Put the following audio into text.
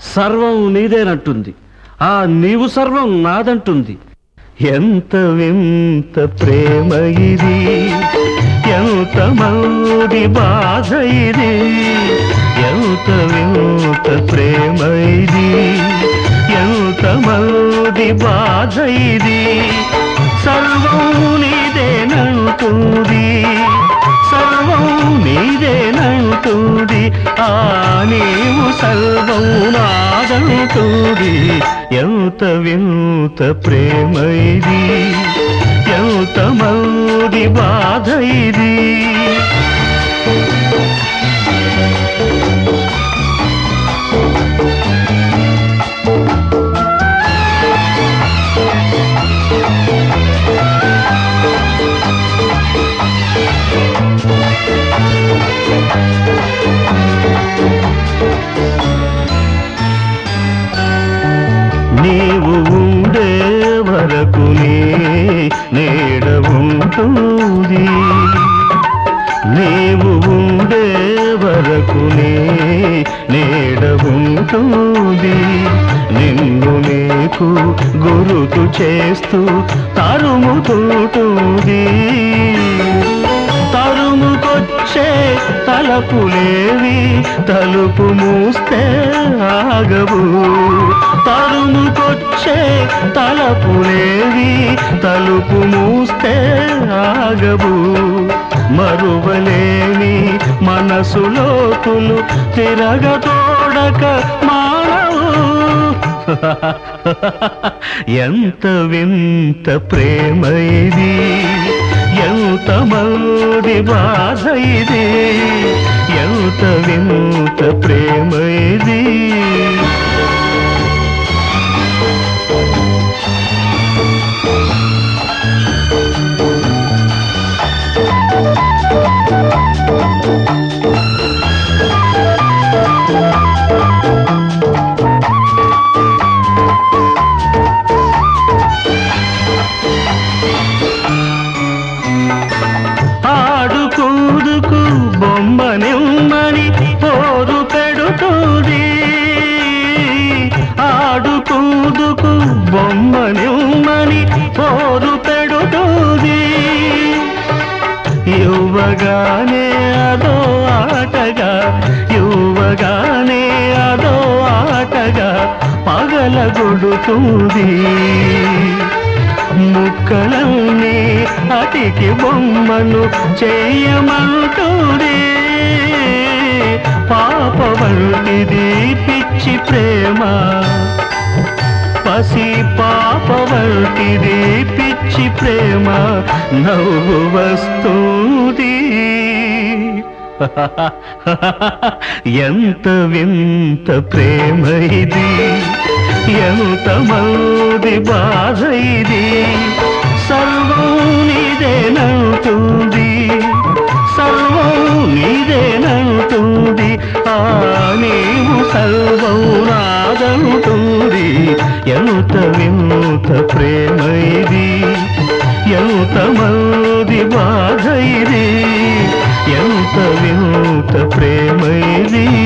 సర్వం నీదేనంటుంది ఆ నీవు సర్వం నాదంటుంది ఎంత వింత ప్రేమ ఇది ఎంత మౌడి బాధ ఇది ఎంత వింత ప్రేమ ఇది ఎంత మౌడి బాధ ఇది సర్వం నీదేనంటుంది సర్వం నీదేనంటుంది ఆ నీవు సర్వం నాదంటుంది ఎంత వింత ప్రేమ ఇది ఎంత మౌడి బాధ ఇది నీవు ఉండే వరకు నీ నీడ ఉంటుంది నీవు ఉండే వరకు నీ నీడ ఉంటుంది నిన్ను నీకు గురుతు చేస్తూ తరుముతుంటుంది తరుముకొచ్చే తలపులేవి తలుపు మూస్తే ఆగవు తరుముకొచ్చే తలపులేవి తలుపు మూస్తే ఆగవు మరువలేని మనసులోతులు తిరగతోడక మానవు ఎంత వింత ప్రేమ ఇది ఎంత మౌడి బాధ ఇది ఎంత వింత ప్రేమ ఇది ఆడుకుందుకు బొమ్మ నిమ్మని పోరు పెడుతుంది ఆడుకుందుకు బొమ్మ నిమ్మని పోరు పెడుతుంది యువగానే అదో ఆటగా యువగానే అదో ఆటగా పగలగొడుతుంది ముక్కలన్నీ అటికి బొమ్మను చేయమంటుంది పాప వంటిది పిచ్చి ప్రేమ పసి పాప వంటిది పిచ్చి ప్రేమ నవ్వు వస్తుంది ఎంత వింత ప్రేమ ఇది ఎంత మౌది బాధ ఇది సర్వం నీదేనంటుంది సర్వం నీదేనంటుంది ఆ నీవు సర్వం నాదంటుంది ఎంత వింత ప్రేమ ఇది ఎంత మౌది బాధ ఇది ఎంత వింత ప్రేమ ఇది